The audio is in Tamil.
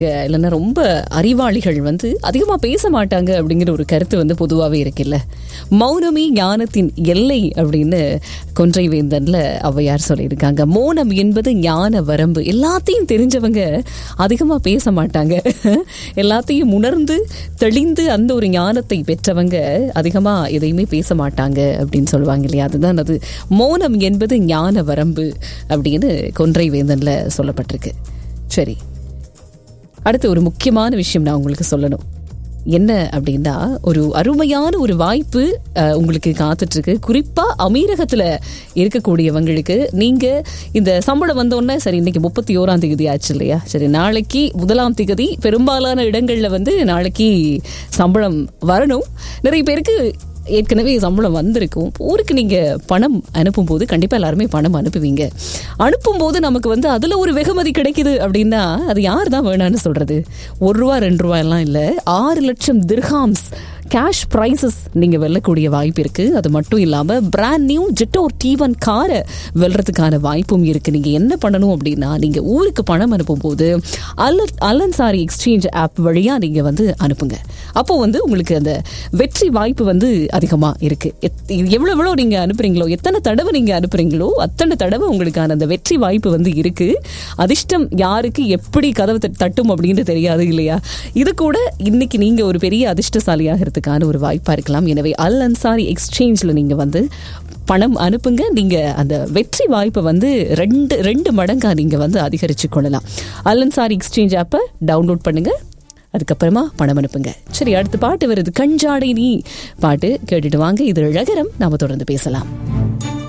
இல்லைன்னா ரொம்ப அறிவாளிகள் வந்து அதிகமா பேச மாட்டாங்க அப்படிங்கிற ஒரு கருத்து வந்து பொதுவாகவே இருக்குல்ல மௌனமே ஞானத்தின் எல்லை அப்படின்னு கொன்றை வேந்தன்ல ஔவையார் சொல்லியிருக்காங்க மௌனம் என்பது ஞான வரம்பு எல்லாத்தையும் தெரிஞ்சவங்க அதிகமா பேச மாட்டாங்க எல்லாத்தையும் உணர்ந்து தெளிந்து அந்த ஒரு ஞானத்தை பெற்றவங்க அதிகமா எதையுமே பேச மாட்டாங்க அப்படின்னு சொல்லுவாங்க இல்லையா அதுதான் அது மௌனம் என்பது ஞான வரம்பு அப்படின்னு கொன்றை வேந்தன்ல சொல்லப்பட்டிருக்கு சரி அடுத்து ஒரு முக்கியமான விஷயம் நான் உங்களுக்கு சொல்லணும் என்ன அப்படின்னா ஒரு அருமையான ஒரு வாய்ப்பு அஹ், உங்களுக்கு காத்துட்டு இருக்கு குறிப்பா அமீரகத்துல இருக்கக்கூடியவங்களுக்கு நீங்க இந்த சம்பளம் வந்தோடனே சரி இன்னைக்கு முப்பத்தி ஓராம் தேதி ஆச்சு இல்லையா சரி நாளைக்கு முதலாம் தேதி பெரும்பாலான இடங்கள்ல வந்து நாளைக்கு சம்பளம் வரணும் நிறைய பேருக்கு ஏற்கனவே சம்பளம் வந்திருக்கும் ஊருக்கு நீங்க பணம் அனுப்பும்போது கண்டிப்பா எல்லாருமே பணம் அனுப்புவீங்க அனுப்பும்போது நமக்கு வந்து அதுல ஒரு வெகுமதி கிடைக்குது அப்படின்னா அது யார் தான் வேணான்னு சொல்றது ஒரு ரூபா ரெண்டு ரூபா எல்லாம் இல்ல ஆறு லட்சம் திர்ஹாம்ஸ் கேஷ் ப்ரைஸஸ் நீங்க வெல்லக்கூடிய வாய்ப்பு இருக்கு அது மட்டும் இல்லாம brand new Jetour T one காரை வெல்றதுக்கான வாய்ப்பும் இருக்கு நீங்க என்ன பண்ணணும் அப்படின்னா நீங்க ஊருக்கு பணம் அனுப்பும்போது அல்ல அல்லன்சாரி எக்ஸ்சேஞ்ச் ஆப் வழியா நீங்க வந்து அனுப்புங்க அப்போ வந்து உங்களுக்கு அந்த வெற்றி வாய்ப்பு வந்து அதிகமா இருக்கு எத்- எவ்வளவு எவ்வளவு நீங்க அனுப்புறீங்களோ எத்தனை தடவை நீங்க அனுப்புறீங்களோ அத்தனை தடவை உங்களுக்கான அந்த வெற்றி வாய்ப்பு வந்து இருக்கு அதிர்ஷ்டம் யாருக்கு எப்படி கதவு தட்- தட்டும் அப்படின்னு தெரியாது இல்லையா இது கூட இன்னைக்கு நீங்க ஒரு பெரிய அதிர்ஷ்டசாலியாகிறதுக்கான ஒரு வாய்ப்பா இருக்கலாம் எனவே அல் அன்சாரி எக்ஸ்சேஞ்ச்ல நீங்க வந்து பணம் அனுப்புங்க நீங்க அந்த வெற்றி வாய்ப்பை வந்து ரெண்டு ரெண்டு மடங்கா நீங்க வந்து அதிகரிச்சு கொள்ளலாம் அல் அன்சாரி எக்ஸ்சேஞ்ச் ஆப்பை டவுன்லோட் பண்ணுங்க அதுக்கப்புறமா பணம் அனுப்புங்க சரி அடுத்த பாட்டு வருது கஞ்சாடை நீ பாட்டு கேட்டுட்டு வாங்க இது அழகரம் நாம தொடர்ந்து பேசலாம்